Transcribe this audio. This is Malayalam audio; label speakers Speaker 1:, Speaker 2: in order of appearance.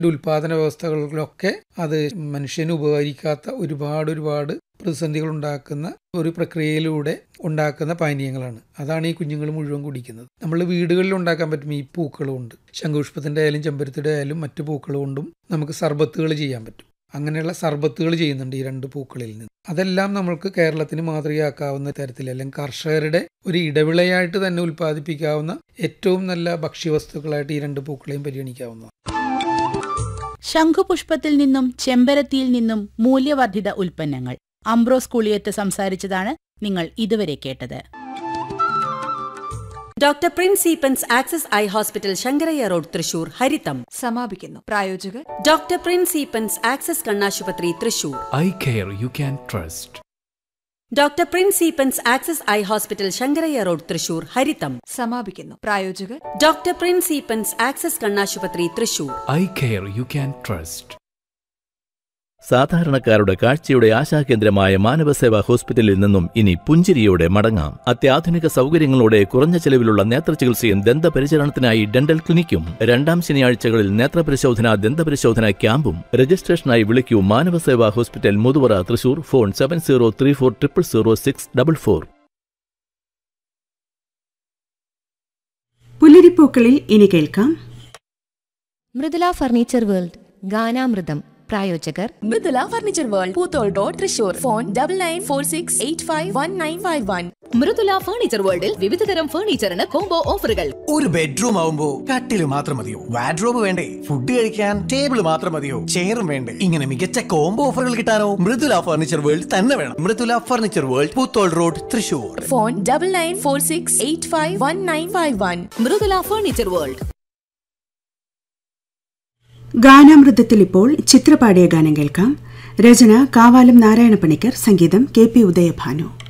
Speaker 1: ഉൽപാദന വ്യവസ്ഥകളിലൊക്കെ അത് മനുഷ്യന് ഉപകരിക്കാത്ത ഒരുപാട് ഒരുപാട് പ്രതിസന്ധികൾ ഉണ്ടാക്കുന്ന ഒരു പ്രക്രിയയിലൂടെ ഉണ്ടാക്കുന്ന പാനീയങ്ങളാണ് അതാണ് ഈ കുഞ്ഞുങ്ങൾ മുഴുവൻ കുടിക്കുന്നത് നമ്മൾ വീടുകളിൽ ഉണ്ടാക്കാൻ പറ്റും ഈ പൂക്കളും ഉണ്ട് ശംഖുപുഷ്പത്തിൻ്റെ ആയാലും ചെമ്പരത്തിയുടെ ആയാലും മറ്റു പൂക്കൾ കൊണ്ടും നമുക്ക് സർബത്തുകൾ ചെയ്യാൻ പറ്റും അങ്ങനെയുള്ള സർബത്തുകൾ ചെയ്യുന്നുണ്ട് ഈ രണ്ട് പൂക്കളിൽ നിന്ന് അതെല്ലാം നമ്മൾക്ക് കേരളത്തിന് മാതൃകയാക്കാവുന്ന തരത്തിൽ അല്ലെങ്കിൽ കർഷകരുടെ ഒരു ഇടവിളയായിട്ട് തന്നെ ഉൽപ്പാദിപ്പിക്കാവുന്ന ഏറ്റവും നല്ല ഭക്ഷ്യവസ്തുക്കളായിട്ട് ഈ രണ്ട് പൂക്കളെയും പരിഗണിക്കാവുന്നതാണ്
Speaker 2: ശംഖുപുഷ്പത്തിൽ നിന്നും ചെമ്പരത്തിയിൽ നിന്നും മൂല്യവർദ്ധിത ഉൽപ്പന്നങ്ങൾ അംബ്രോസ് കുളിയത്ത് സംസാരിച്ചതാണ് നിങ്ങൾ ഇതുവരെ കേട്ടത്
Speaker 3: doctor prince Eappen's access eye hospital Sankaraiah road Thrissur ഹരിതം
Speaker 4: സമാപിക്കുന്നു പ്രായോജകർ
Speaker 3: ഡോക്ടർ പ്രിൻസ് ഈപ്പൻസ് ആക്സസ് കണ്ണാശുപത്രി Thrissur
Speaker 5: eye care you can trust
Speaker 3: doctor prince Eappen's access eye hospital Sankaraiah road Thrissur ഹരിതം
Speaker 4: സമാപിക്കുന്നു പ്രായോജകർ
Speaker 3: ഡോക്ടർ പ്രിൻസ് ഈപ്പൻസ് ആക്സസ് കണ്ണാശുപത്രി Thrissur
Speaker 5: eye care you can trust
Speaker 6: സാധാരണക്കാരുടെ കാഴ്ചയുടെ ആശാകേന്ദ്രമായ മാനവസേവാ ഹോസ്പിറ്റലിൽ നിന്നും ഇനി പുഞ്ചിരിയോടെ മടങ്ങാം അത്യാധുനിക സൗകര്യങ്ങളോടെ കുറഞ്ഞ ചെലവിലുള്ള നേത്രചികിത്സയും ദന്തപരിചരണത്തിനായി ഡെന്റൽ ക്ലിനിക്കും രണ്ടാം ശനിയാഴ്ചകളിൽ നേത്രപരിശോധന ദന്തപരിശോധന ക്യാമ്പും രജിസ്ട്രേഷനായി വിളിക്കൂ Manavaseva hospital Muthuvara Thrissur phone seven zero three four triple zero six double four
Speaker 7: പുലരിപ്പൂക്കളിൽ ഇനി കേൾക്കാം
Speaker 8: മൃദുല ഫർണിച്ചർ വേൾഡ് ഗാനാമൃതം പ്രായോജകർ
Speaker 9: Mridula furniture world Poothole road Thrissur phone double nine four six eight five one nine five one Mridula furniture വേൾഡിൽ വിവിധതരം ഫർണിച്ചറിന് കോംബോ ഓഫറുകൾ
Speaker 10: ഒരു ബെഡ്റൂം ആവുമ്പോ കട്ടില് മാത്രം മതിയോ വാഡ്രോബ് വേണ്ടേ ഫുഡ് കഴിക്കാൻ ടേബിൾ മാത്രം മതിയോ ചെയറും വേണ്ടേ ഇങ്ങനെ മികച്ച കോംബോ ഓഫറുകൾ കിട്ടാനോ മൃദുല ഫർണിച്ചർ വേൾഡ് തന്നെ വേണം Mridula furniture world Poothole road Thrissur
Speaker 9: phone double nine four six eight five one nine five one Mridula furniture world
Speaker 7: ഗാനാമൃതത്തിൽ ഇപ്പോൾ ചിത്രപാടിയ ഗാനം കേൾക്കാം രചന കാവാലം നാരായണ പണിക്കർ സംഗീതം കെ പി ഉദയഭാനു